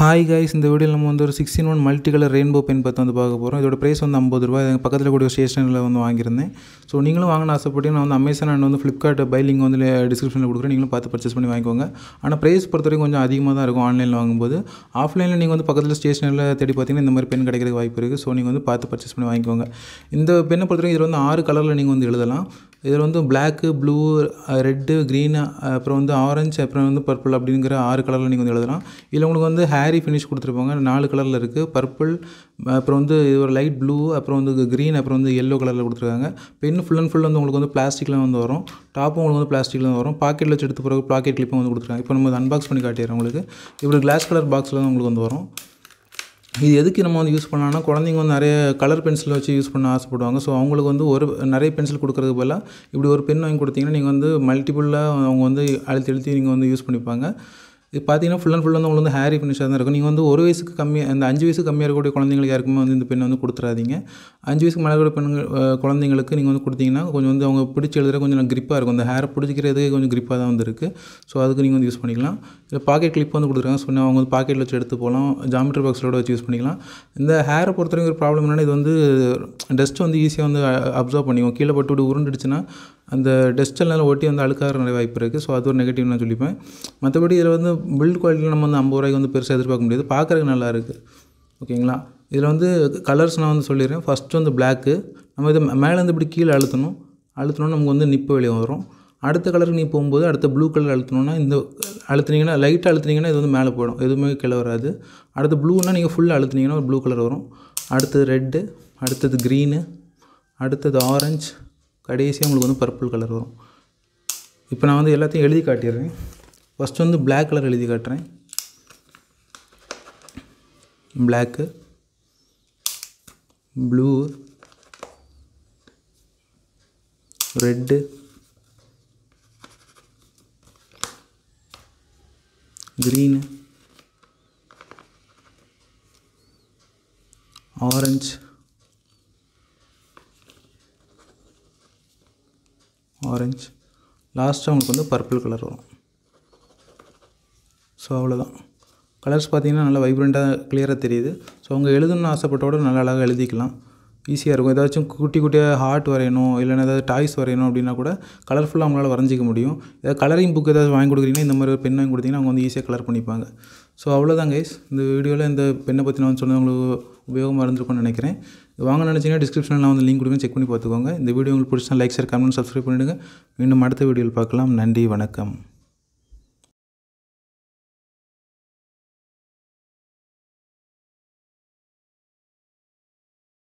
hi guys இந்த வீடியோவில் நம்ம வந்து ஒரு sixteen one multi colour rainbow pen பற்றி வந்து பார்க்க போகிறோம் இதோட ப்ரைஸ் வந்து ஐம்பது ரூபா எங்கள் பக்கத்தில் கூடிய ஸ்டேஷனில் வந்து வாங்கியிருந்தேன் ஸோ நீங்களும் வாங்கின ஆசைப்பட்டு நான் வந்து அமேசான் அண்ட் வந்து ஃப்ளிப்கார்ட் பை லிங்க் வந்து டிஸ்கிரிப்ஷனில் கொடுக்குறேன் நீங்களும் பார்த்து பர்ச்சேஸ் பண்ணி வாங்கிக்கோங்க ஆனால் ப்ரைஸ் பொறுத்த வரைக்கும் கொஞ்சம் அதிகமாக தான் இருக்கும் ஆன்லைனில் வாங்கும்போது ஆஃப்லைனில் நீங்கள் வந்து பக்கத்தில் ஸ்டேஷனில் தேடி பார்த்தீங்கன்னா இந்த மாதிரி பென் கிடைக்கிறதுக்கு வாய்ப்பு இருக்குது ஸோ நீங்கள் வந்து பார்த்து பர்ச்சேஸ் பண்ணி வாங்கிக்கோங்க இந்த பெண்ணை பொறுத்த வரைக்கும் இதில் வந்து ஆறு கலரில் நீங்கள் வந்து எழுதலாம் இதில் வந்து பிளாக்கு ப்ளூ ரெட்டு க்ரீன் அப்புறம் வந்து ஆரஞ்சு அப்புறம் வந்து பர்பிள் அப்படிங்கிற ஆறு கலரில் நீங்கள் வந்து எழுதலாம் இதில் உங்களுக்கு வந்து ஹேரி ஃபினிஷ் கொடுத்துருப்பாங்க நாலு கலரில் இருக்குது பர்பிள் அப்புறம் வந்து இது ஒரு லைட் ப்ளூ அப்புறம் வந்து க்ரீன் அப்புறம் வந்து எல்லோ கலரில் கொடுத்துருக்காங்க பென் ஃபுல் அண்ட் ஃபுல் வந்து உங்களுக்கு வந்து பிளாஸ்டிக்கில் வந்து வரும் டாப்பும் உங்களுக்கு வந்து பிளாஸ்டிக்கில் வந்து வரும் பாக்கெட்டில் வச்சு எடுத்து பிறகு பாக்கெட் கிளிப்பும் வந்து கொடுத்துருக்காங்க இப்போ நம்ம அன்பாக்ஸ் பண்ணி காட்டிடுறோம் உங்களுக்கு இப்படி கிளாஸ் கலர் பாக்ஸில் தான் உங்களுக்கு வந்து வரும் இது எதுக்கு நம்ம வந்து யூஸ் பண்ணலாம்னா குழந்தைங்க வந்து நிறைய கலர் பென்சில் வச்சு யூஸ் பண்ண ஆசைப்படுவாங்க ஸோ அவங்களுக்கு வந்து ஒரு நிறைய பென்சில் கொடுக்குறதுக்கு பதிலாக இப்படி ஒரு பென் வாங்கி கொடுத்தீங்கன்னா நீங்கள் வந்து மல்டிபிளாக அவங்க வந்து அழுத்தி அழுத்தி நீங்கள் வந்து யூஸ் பண்ணிப்பாங்க இது பார்த்தீங்கன்னா ஃபுல் அண்ட் ஃபுல் வந்து உங்களுக்கு வந்து ஹேரி ஃபினிஷாக தான் இருக்கும் நீங்கள் வந்து ஒரு வயசுக்கு கம்மியாக அந்த அஞ்சு வயசுக்கு கம்மியாக இருக்கக்கூடிய குழந்தைங்களுக்கு யாருக்குமே வந்து இந்த பெண்ணை வந்து கொடுத்துறாதீங்க அஞ்சு வயசுக்கு மேலே கூட பெண்கள் அஹ், குழந்தைங்களுக்கு நீங்கள் வந்து கொடுத்தீங்கன்னா கொஞ்சம் வந்து அவங்க பிடிச்சி எழுதுற கொஞ்சம் கிரிப்பாக இருக்கும் அந்த ஹேரை பிடிச்சிக்கிறது கொஞ்சம் கிரிப்பாக தான் வந்து இருக்குது ஸோ அதுக்கு நீங்கள் வந்து யூஸ் பண்ணிக்கலாம் இதில் பாக்கெட் கிளிப் வந்து கொடுத்துருக்காங்க சொன்னால் அவங்க வந்து பாக்கெட்டில் வச்சு எடுத்து போகலாம் ஜாமெட்ரி பாக்ஸோட வச்சு யூஸ் பண்ணிக்கலாம் இந்த ஹேரை பொறுத்த வரைக்கும் ஒரு ப்ராப்ளம் என்னென்னா இது வந்து டஸ்ட் வந்து ஈஸியாக வந்து அப்சர்வ் பண்ணிக்கும் கீழே பட்டு விட்டு உருண்டுடுச்சுன்னா அந்த டஸ்ட்டெல்லாம் ஒட்டி வந்து அழுக்காக நிறைய வாய்ப்பு இருக்குது ஸோ அது ஒரு நெகட்டிவ் நான் சொல்லிப்பேன் மற்றபடி இதில் வந்து பில்ட் குவாலிட்டியில் நம்ம வந்து ஐம்பது ரூபாய்க்கு வந்து பெருசாக எதிர்பார்க்க முடியாது பார்க்குறதுக்கு நல்லா இருக்குது ஓகேங்களா இதில் வந்து கலர்ஸ் நான் வந்து சொல்லிடுறேன் ஃபஸ்ட்டு வந்து பிளாக்கு நம்ம இதை மேலேருந்து இப்படி கீழே அழுத்தணும் அழுத்தணும்னா நமக்கு வந்து நிப்பு வெளியே வரும் அடுத்த கலருக்கு நீ போகும்போது அடுத்த ப்ளூ கலர் அழுத்தணும்னா இந்த அழுத்துனீங்கன்னா லைட்டாக அழுத்துனீங்கன்னா இது வந்து மேலே போயிடும் எதுவுமே கீழே வராது அடுத்து ப்ளூனா நீங்கள் ஃபுல்லாக அழுத்துனீங்கன்னா ஒரு ப்ளூ கலர் வரும் அடுத்தது ரெட்டு அடுத்தது க்ரீனு அடுத்தது ஆரஞ்சு கடைசியாக உங்களுக்கு வந்து பர்பிள் கலர் வரும் இப்போ நான் வந்து எல்லாத்தையும் எழுதி காட்டிடுறேன் ஃபஸ்ட்டு வந்து Black கலர் எழுதி காட்டுறேன் black blue red green orange orange லாஸ்ட்டாக உங்களுக்கு வந்து பர்பிள் கலர் வரும் ஸோ அவ்வளோதான் கலர்ஸ் பார்த்தீங்கன்னா நல்லா வைப்ரண்ட்டாக கிளியராக தெரியுது ஸோ அவங்க எழுதணும்னு ஆசைப்பட்டோட நல்லா அழகாக எழுதிக்கலாம் ஈஸியாக இருக்கும் ஏதாச்சும் குட்டி குட்டியாக ஹார்ட் வரையணும் இல்லைன்னா ஏதாவது டாய்ஸ் வரையணும் அப்படின்னா கூட கலர்ஃபுல்லாக அவங்களால வரைஞ்சிக்க முடியும் ஏதாவது கலரிங் புக் ஏதாவது வாங்கி கொடுக்குறீங்கன்னா இந்த மாதிரி ஒரு பென் வாங்கி கொடுத்தீங்கன்னா அவங்க வந்து ஈஸியாக கலர் பண்ணிப்பாங்க ஸோ அவ்வளோதான் கைஸ் இந்த வீடியோவில் இந்த பெண்ணை பற்றி நான் சொன்னது உங்களுக்கு உபயோகமாக இருந்திருக்கும்னு நினைக்கிறேன் இது வாங்க நினச்சிங்கன்னா டிஸ்கிரிப்ஷனில் நான் வந்து லிங்க் கொடுங்க செக் பண்ணி பார்த்துக்கோங்க இந்த வீடியோ உங்களுக்கு பிடிச்சா லைக் ஷேர் கமெண்ட் சப்ஸ்கிரைப் பண்ணிவிடுங்க மீண்டும் அடுத்த வீடியோவில் பார்க்கலாம் நன்றி வணக்கம்